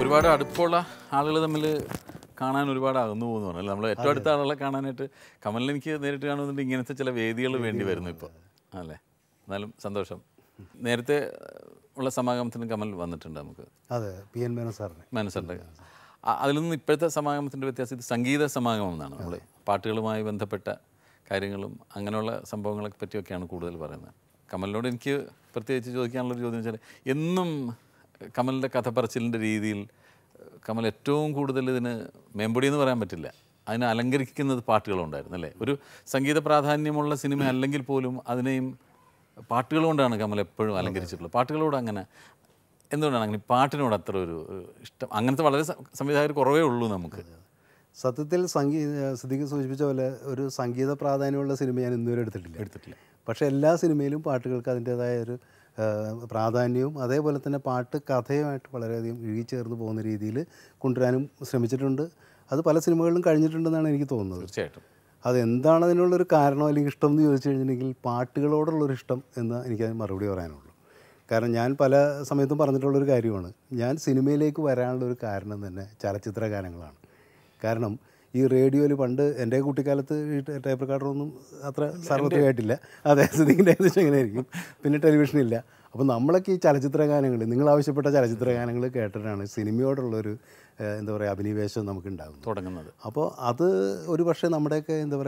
ഒരുപാട് അടുപ്പമുള്ള ആളുകൾ തമ്മിൽ കാണാൻ ഒരുപാട് അകന്നു പോകുന്നു പറഞ്ഞാൽ നമ്മൾ ഏറ്റവും അടുത്ത ആളുകളെ കാണാനായിട്ട് കമലിന് എനിക്ക് നേരിട്ട് കാണുന്നുണ്ട് ഇങ്ങനത്തെ ചില വേദികൾ വേണ്ടി വരുന്നു ഇപ്പോൾ അല്ലേ എന്നാലും സന്തോഷം നേരത്തെ ഉള്ള സമാഗമത്തിന് കമൽ വന്നിട്ടുണ്ട് നമുക്ക് അതെ പി എൻ മേനോൻ സാറിന് മനസ്സുണ്ട് അ- അതിൽ നിന്ന് ഇപ്പോഴത്തെ സമാഗമത്തിൻ്റെ വ്യത്യാസം ഇത് സംഗീത സമാഗമം എന്നാണ് നമ്മൾ പാട്ടുകളുമായി ബന്ധപ്പെട്ട കാര്യങ്ങളും അങ്ങനെയുള്ള സംഭവങ്ങളെ പറ്റിയൊക്കെയാണ് കൂടുതൽ പറയുന്നത് കമലിനോട് എനിക്ക് പ്രത്യേകിച്ച് ചോദിക്കാനുള്ളൊരു ചോദ്യം വെച്ചാൽ എന്നും കമലിൻ്റെ കഥ പറച്ചിലിൻ്റെ രീതിയിൽ കമൽ ഏറ്റവും കൂടുതൽ ഇതിന് മേമ്പൊടി എന്ന് പറയാൻ പറ്റില്ല അതിനെ അലങ്കരിക്കുന്നത് പാട്ടുകളുണ്ടായിരുന്നു അല്ലേ ഒരു സംഗീത പ്രാധാന്യമുള്ള സിനിമ അല്ലെങ്കിൽ പോലും അതിനെയും പാട്ടുകൾ കൊണ്ടാണ് കമൽ എപ്പോഴും അലങ്കരിച്ചിട്ടുള്ളത് പാട്ടുകളോട് അങ്ങനെ എന്തുകൊണ്ടാണ് അങ്ങനെ പാട്ടിനോട് അത്ര ഒരു ഒരു ഇഷ്ടം അങ്ങനത്തെ വളരെ സ- സംവിധായകർ കുറവേ ഉള്ളൂ നമുക്ക് സത്യത്തിൽ സംഗീത സിദ്ദിഖ് സൂചിപ്പിച്ച പോലെ ഒരു സംഗീത പ്രാധാന്യമുള്ള സിനിമ ഞാൻ ഇന്നുവരെ എടുത്തിട്ടില്ല എടുത്തിട്ടില്ല പക്ഷേ എല്ലാ സിനിമയിലും പാട്ടുകൾക്ക് അതിൻ്റേതായ ഒരു ആ, പ്രാധാന്യവും അതേപോലെ തന്നെ പാട്ട് കഥയുമായിട്ട് വളരെയധികം ഇഴുകിച്ചേർന്ന് പോകുന്ന രീതിയിൽ കൊണ്ടുവരാനും ശ്രമിച്ചിട്ടുണ്ട് അത് പല സിനിമകളിലും കഴിഞ്ഞിട്ടുണ്ടെന്നാണ് എനിക്ക് തോന്നുന്നത് തീർച്ചയായിട്ടും അതെന്താണ് അതിനുള്ളൊരു കാരണം അല്ലെങ്കിൽ ഇഷ്ടം എന്ന് ചോദിച്ചു കഴിഞ്ഞിട്ടുണ്ടെങ്കിൽ പാട്ടുകളോടുള്ളൊരു ഇഷ്ടം എന്ന് എനിക്കതിന് മറുപടി പറയാനുള്ളൂ കാരണം ഞാൻ പല സമയത്തും പറഞ്ഞിട്ടുള്ളൊരു കാര്യമാണ് ഞാൻ സിനിമയിലേക്ക് വരാനുള്ളൊരു കാരണം തന്നെ ചലച്ചിത്ര ഗാനങ്ങളാണ് കാരണം ഈ റേഡിയോയിൽ പണ്ട് എൻ്റെ കുട്ടിക്കാലത്ത് ഈ ടേ- ടേപ്പ് റെക്കോർഡറൊന്നും അത്ര സാർവത്രികമായിട്ടില്ല അതെ സ്ഥിതിൻ്റെ ഏകദേശം എങ്ങനെ ആയിരിക്കും പിന്നെ ടെലിവിഷൻ ഇല്ല അപ്പോൾ നമ്മളൊക്കെ ഈ ചലച്ചിത്ര ഗാനങ്ങൾ നിങ്ങൾ ആവശ്യപ്പെട്ട ചലച്ചിത്ര ഗാനങ്ങൾ കേട്ടിട്ടാണ് സിനിമയോടുള്ളൊരു ഏഹ്, എന്താ പറയുക അഭിനിവേശം നമുക്ക് ഉണ്ടാകുന്നത് തുടങ്ങുന്നത് അപ്പോൾ അത് ഒരു പക്ഷേ നമ്മുടെയൊക്കെ എന്താ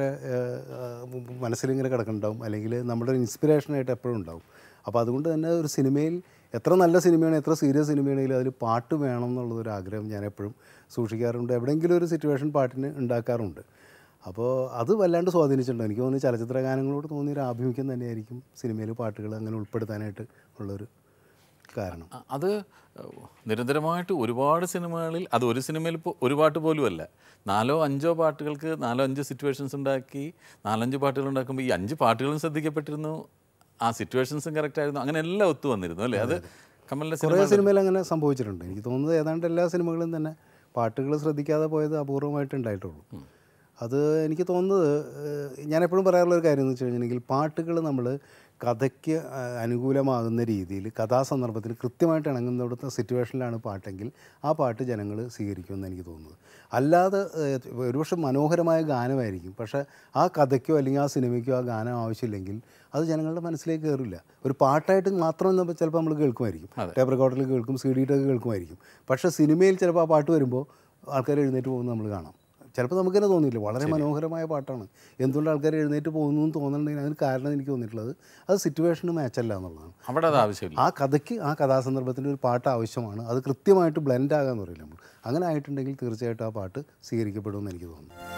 പറയുക മനസ്സിലിങ്ങനെ കിടക്കുന്നുണ്ടാവും അല്ലെങ്കിൽ നമ്മുടെ ഒരു ഇൻസ്പിറേഷനായിട്ട് എപ്പോഴും ഉണ്ടാവും അപ്പോൾ അതുകൊണ്ട് തന്നെ ഒരു സിനിമയിൽ എത്ര നല്ല സിനിമയാണ് എത്ര സീരിയസ് സിനിമയാണെങ്കിലും അതിൽ പാട്ട് വേണം എന്നുള്ളതൊരു ആഗ്രഹം ഞാൻ എപ്പോഴും സൂക്ഷിക്കാറുണ്ട് എവിടെയെങ്കിലും ഒരു സിറ്റുവേഷൻ പാട്ടിന് ഉണ്ടാക്കാറുണ്ട് അപ്പോൾ അത് വല്ലാണ്ട് സ്വാധീനിച്ചിട്ടുണ്ട് എനിക്ക് തോന്നുന്നു ചലച്ചിത്ര ഗാനങ്ങളോട് തോന്നിയ ഒരു ആഭിമുഖ്യം തന്നെയായിരിക്കും സിനിമയിൽ പാട്ടുകൾ അങ്ങനെ ഉൾപ്പെടുത്താനായിട്ട് ഉള്ളൊരു കാരണം അ- അത് നിരന്തരമായിട്ട് ഒരുപാട് സിനിമകളിൽ അത് ഒരു സിനിമയിൽ ഇപ്പോൾ ഒരു പാട്ട് പോലും അല്ല നാലോ അഞ്ചോ പാട്ടുകൾക്ക് നാലോ അഞ്ചോ സിറ്റുവേഷൻസ് ഉണ്ടാക്കി നാലഞ്ച് പാട്ടുകൾ ഉണ്ടാക്കുമ്പോൾ ഈ അഞ്ച് പാട്ടുകളും ശ്രദ്ധിക്കപ്പെട്ടിരുന്നു ആ സിറ്റുവേഷൻസും കറക്റ്റ് ആയിരുന്നു അങ്ങനെ എല്ലാം ഒത്തു വന്നിരുന്നു അല്ലേ അത് കമലിൻ്റെ കുറേ സിനിമ സിനിമയിൽ അങ്ങനെ സംഭവിച്ചിട്ടുണ്ട് എനിക്ക് തോന്നുന്നത് ഏതാണ്ട് എല്ലാ സിനിമകളും തന്നെ പാട്ടുകൾ ശ്രദ്ധിക്കാതെ പോയത് അപൂർവമായിട്ട് ഉണ്ടായിട്ടുള്ളൂ അത് എനിക്ക് തോന്നുന്നത് ഏഹ്, ഞാൻ എപ്പോഴും പറയാറുള്ള ഒരു കാര്യം എന്ന് വെച്ച് കഴിഞ്ഞിട്ടുണ്ടെങ്കിൽ പാട്ടുകൾ നമ്മൾ കഥയ്ക്ക് ആ, അനുകൂലമാകുന്ന രീതിയിൽ കഥാസന്ദർഭത്തിന് കൃത്യമായിട്ട് ഇണങ്ങുന്നിടത്ത സിറ്റുവേഷനിലാണ് പാട്ടെങ്കിൽ ആ പാട്ട് ജനങ്ങൾ സ്വീകരിക്കുമെന്ന് എനിക്ക് തോന്നുന്നത് അല്ലാതെ ഏഹ്, ഒരുപക്ഷെ മനോഹരമായ ഗാനമായിരിക്കും പക്ഷേ ആ കഥയ്ക്കോ അല്ലെങ്കിൽ ആ സിനിമയ്ക്കോ ആ ഗാനം ആവശ്യമില്ലെങ്കിൽ അത് ജനങ്ങളുടെ മനസ്സിലേക്ക് കയറില്ല ഒരു പാട്ടായിട്ട് മാത്രം നമ്മൾ ചിലപ്പോൾ നമ്മൾ കേൾക്കുമായിരിക്കും ടേപ്പ് റെക്കോർഡിൽ കേൾക്കും സി ഡിയിലൊക്കെ കേൾക്കുമായിരിക്കും പക്ഷേ സിനിമയിൽ ചിലപ്പോൾ ആ പാട്ട് വരുമ്പോൾ ആൾക്കാർ എഴുന്നേറ്റ് പോകുന്നത് നമ്മൾ കാണാം ചിലപ്പോൾ നമുക്ക് തന്നെ തോന്നിയില്ല വളരെ മനോഹരമായ പാട്ടാണ് എന്തുകൊണ്ട് ആൾക്കാർ എഴുന്നേറ്റ് പോകുന്നു എന്ന് തോന്നുന്നുണ്ടെങ്കിൽ അതിന് കാരണം എനിക്ക് തോന്നിയിട്ടുള്ളത് അത് സിറ്റുവേഷന് മാച്ചല്ല എന്നുള്ളതാണ് അവിടെ അത് ആവശ്യമില്ല ആ കഥയ്ക്ക് ആ കഥാസന്ദർഭത്തിൻ്റെ ഒരു പാട്ട് ആവശ്യമാണ് അത് കൃത്യമായിട്ട് ബ്ലെൻഡ് ആകാന്ന് പറയില്ല നമ്മൾ അങ്ങനെ ആയിട്ടുണ്ടെങ്കിൽ തീർച്ചയായിട്ടും ആ പാട്ട് സ്വീകരിക്കപ്പെടുമെന്ന് എനിക്ക് തോന്നുന്നു